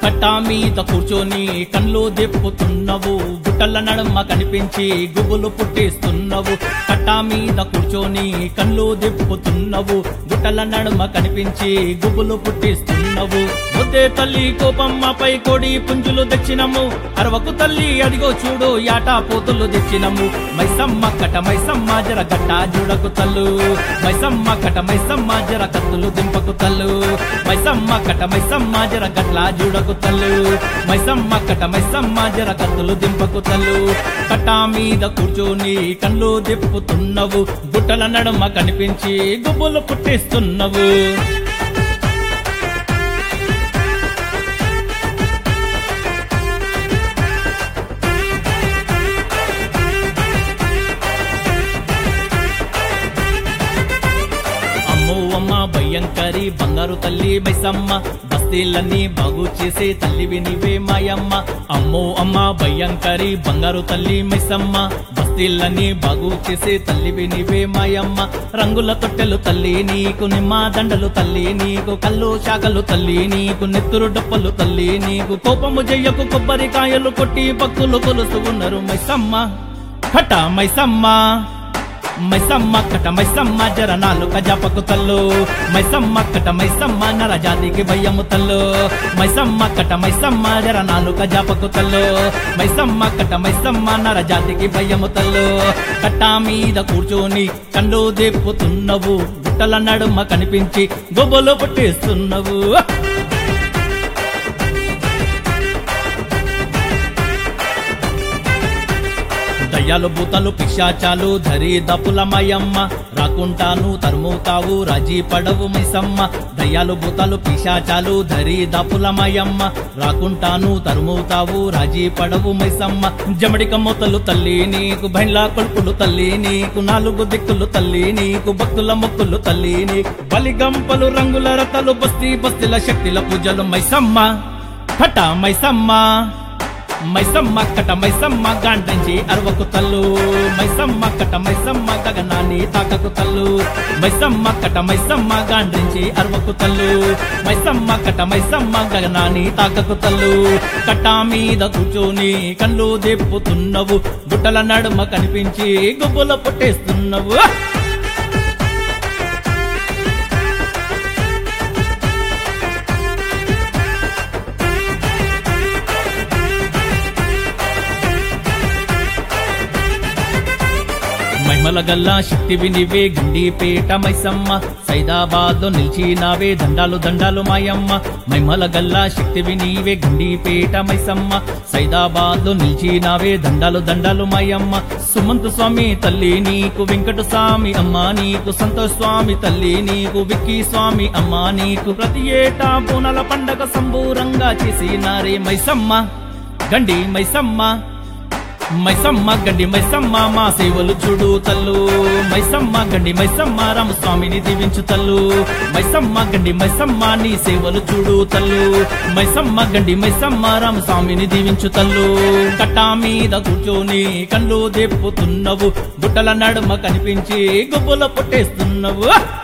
కట్టా మీద కూర్చొని కళ్ళు దెప్పుతున్నవు గుట్టల నడుమ కనిపించి గుబులు పుట్టిస్తున్నవు కట్టా మీద కూర్చొని కళ్ళు దెప్పుతున్నవు గుట్టల నడుమ కనిపించి గుబులు పుట్టిస్తున్నవు వద్దే తల్లి కోపమ్మపై కోడి పుంజులు తెచ్చినము అరవకు తల్లి అడిగో చూడు యాటా పోతులు తెచ్చినము మైసమ్మ కట మైసమ్మ జర గట్ట జుడకు తల్లు మైసమ్మ కట మైసమ్మ జర కత్తులు దింపకు తల్లు మైసమ్మ కట మైసమ్మ జర గట్ల జుడకు తల్లు మైసమ్మ కట మైసమ్మ జర కత్తులు దింపకు తల్లు కట్టా మీద కూర్చొని కళ్ళు దిప్పుతున్నవు గుట్టల నడుమ కనిపించి గుబ్బులు పుట్టిస్తున్నవు అమ్మో అమ్మ భయంకరి బంగారు తల్లి మైసమ్మ బస్తీలన్నీ బాగు చేసే తల్లివి నీవే మాయమ్మ అమ్మో అమ్మ భయంకరి బంగారు తల్లి మైసమ్మ బస్తీలన్నీ బాగు చేసే తల్లివి నీవే మాయమ్మ రంగుల తొట్టెలు తల్లి నీకు నిమ్మ దండలు తల్లి నీకు కళ్ళు శాఖలు తల్లి నీకు నెత్తురు డప్పలు తల్లి నీకు కోపము జయ్యకు కొబ్బరికాయలు కొట్టి భక్తులు కొలుస్తూ ఉన్నారు మైసమ్మ హఠ మైసమ్మ మైసమ్మ కట మైసమ్మ జర నాలుక జపకు తల్లు మైసమ్మ కట మైసమ్మ నర జాతికి భయము తల్లు మైసమ్మ కట మైసమ్మ జర నాలుక జపకు తల్లు మైసమ్మ కట మైసమ్మ నర జాతికి భయము తల్లు కట్టా మీద కూర్చొని కండు దేపుతున్నవు గుట్టల నడుమ కనిపించి గొబ్బలు పుట్టిస్తున్నవు దయ్యాలు భూతాలు పిశాచాలు ధరి దపులమయమ్మ రాకుంటాను తరుముతావు రాజీ పడవు మైసమ్మ దయ్యాలు భూతాలు పిశాచాలు ధరి దపులమయమ్మ రాకుంటాను తరుముతావు రాజీ పడవు మైసమ్మ జమడిక మూతలు తల్లి నీకు బైండ్ల కొడుకులు తల్లి నీకు నాలుగు దిక్కులు తల్లి నీకు భక్తుల మొక్కులు తల్లి నీకు బలిగంపలు రంగుల రతలు బస్తీ బస్తీల శక్తిల పూజలు మైసమ్మ కట మైసమ్మ మైసమ్మ కట మైసమ్మ గాండ్రించి అరవకు తల్లు మైసమ్మ కట మైసమ్మ గగనాన్ని తాకకు తల్లు మైసమ్మ కట మైసమ్మ గాండ్రించి అరవకు తల్లు మైసమ్మ కట మైసమ్మ గగనాన్ని తాకకు తల్లు కట్టా మీద కూర్చొని కళ్ళు దెప్పుతున్నవు గుట్టల నడుమ కనిపించి గుబ్బుల పుట్టేస్తున్నవు మహిమల గల్లా శక్తివి నీవే గండిపేట మైసమ్మ సైదాబాద్ లో నిలిచినావే దండాలు దండాలు మాయమ్మ మహిమల గల్లా శక్తివి నీవే గండిపేట మైసమ్మ సైదాబాద్ లో నిలిచినావే దండాలు దండాలు మాయమ్మ సుమంతు స్వామి తల్లి నీకు వెంకట స్వామి అమ్మ నీకు సంతోష్ స్వామి తల్లి నీకు విక్కీ స్వామి అమ్మ నీకు ప్రతి ఏటా పూనల పండగ సంబూరంగా చేసినారే మైసమ్మ గండి మైసమ్మ మైసమ్మ గండి మైసమ్మ మా సేవలు చూడు తల్లు మైసమ్మ గండి మైసమ్మ రామస్వామిని దీవించు తల్లు మైసమ్మ గండి మైసమ్మ నీ సేవలు చూడు తల్లు మైసమ్మ గండి మైసమ్మ రామస్వామిని దీవించు తల్లు కట్టా మీద కూర్చొని కళ్ళు దెప్పుతున్నవు గుట్టల నడుమ కనిపించి గుబ్బుల పుట్టేస్తున్నవు